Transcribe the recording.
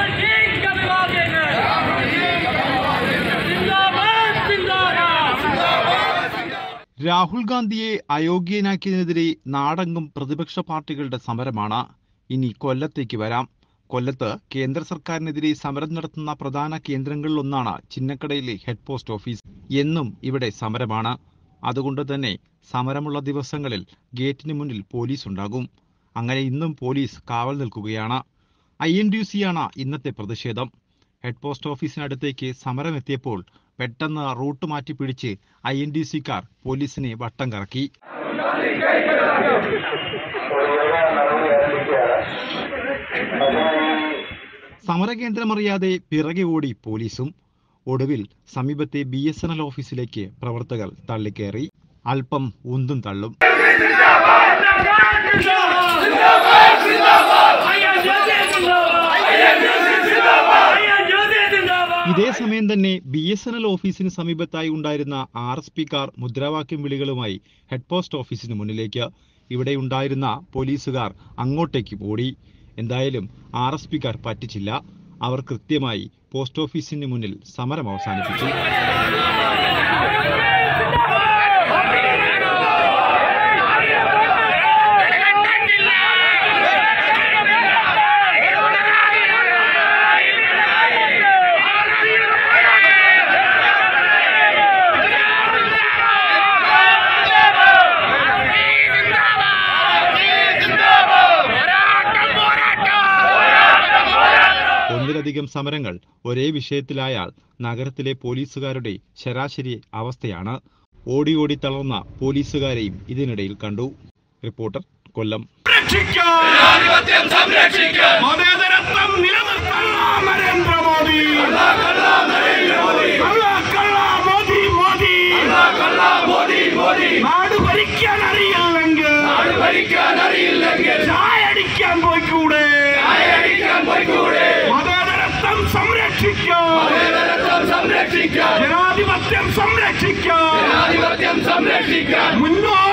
രാമജീക്ക് അഭിവാദ്യങ്ങൾ സിന്ദാബാദ് സിന്ദാബാദ് രാഹുൽ ഗാന്ധിയെ അയോഗ്യനാക്കിയതിനെതിരെ നാടെങ്ങും പ്രതിപക്ഷ പാർട്ടികളുടെ സമരമാണ് ഇനി കൊല്ലത്തേക്ക് വരാം കൊല്ലത്ത് കേന്ദ്ര സർക്കാരിനെതിരെ സമരം നടത്തുന്ന പ്രധാന കേന്ദ്രങ്ങളിലൊന്നാണ് ചിന്നക്കടയിലെ ഹെഡ് പോസ്റ്റ് ഓഫീസ് എന്നും ഇവിടെ സമരമാണ് അതുകൊണ്ട് തന്നെ സമരമുള്ള ദിവസങ്ങളിൽ ഗേറ്റിന് മുന്നിൽ പോലീസ് ഉണ്ടാകും അങ്ങനെ ഇന്നും പോലീസ് കാവൽ നിൽക്കുകയാണ് ഐ എൻ ഡി സിയാണ് ഇന്നത്തെ പ്രതിഷേധം ഹെഡ് പോസ്റ്റ് ഓഫീസിനടുത്തേക്ക് സമരമെത്തിയപ്പോൾ പെട്ടെന്ന് റൂട്ട് മാറ്റി പിടിച്ച് ഐ എൻ ഡി സിക്കാർ പോലീസിനെ വട്ടം കറക്കി സമരകേന്ദ്രമറിയാതെ പിറകെ ഓടി പോലീസും ഒടുവിൽ സമീപത്തെ ബി എസ് എൻ എൽ ഓഫീസിലേക്ക് പ്രവർത്തകർ തള്ളിക്കയറി അല്പം ഉന്തും തള്ളും ഇതേ സമയം തന്നെ ബി എസ് എൻ എൽ ഓഫീസിന് സമീപത്തായി ഉണ്ടായിരുന്ന ആർ എസ് പി കാർ മുദ്രാവാക്യം വിളികളുമായി ഹെഡ് പോസ്റ്റ് ഓഫീസിന് മുന്നിലേക്ക് ഇവിടെ ഉണ്ടായിരുന്ന പോലീസുകാർ അങ്ങോട്ടേക്ക് ഓടി എന്തായാലും ആർ എസ് പി കാർ പറ്റിച്ചില്ല അവർ കൃത്യമായി പോസ്റ്റ് ഓഫീസിന് മുന്നിൽ സമരം അവസാനിപ്പിച്ചു ഒന്നിലധികം സമരങ്ങൾ ഒരേ വിഷയത്തിലായാൽ നഗരത്തിലെ പോലീസുകാരുടെ ശരാശരി അവസ്ഥയാണ് ഓടി ഓടി തളർന്ന പോലീസുകാരെയും ഇതിനിടയിൽ കണ്ടു റിപ്പോർട്ടർ കൊല്ലം ജനാധിപത്യം സംരക്ഷിക്കാൻ മതേതരത്വം നിലനിർത്തണം നരേന്ദ്രമോദി കള്ള, കള്ള, മോദി മോദി നാട് ഭരിക്കാൻ അറിയില്ലെങ്കിൽ നാട് ഭരിക്കാൻ അറിയില്ലെങ്കിൽ ചായടിക്കാൻ പോയിക്കൂടെ ചായടിക്കാൻ പോയിക്കൂടെ മതേതരത്വം സംരക്ഷിക്കാൻ മതേതരത്വം സംരക്ഷിക്കാൻ ജനാധിപത്യം സംരക്ഷിക്കാൻ ജനാധിപത്യം സംരക്ഷിക്കാൻ മുന്നോട്ട്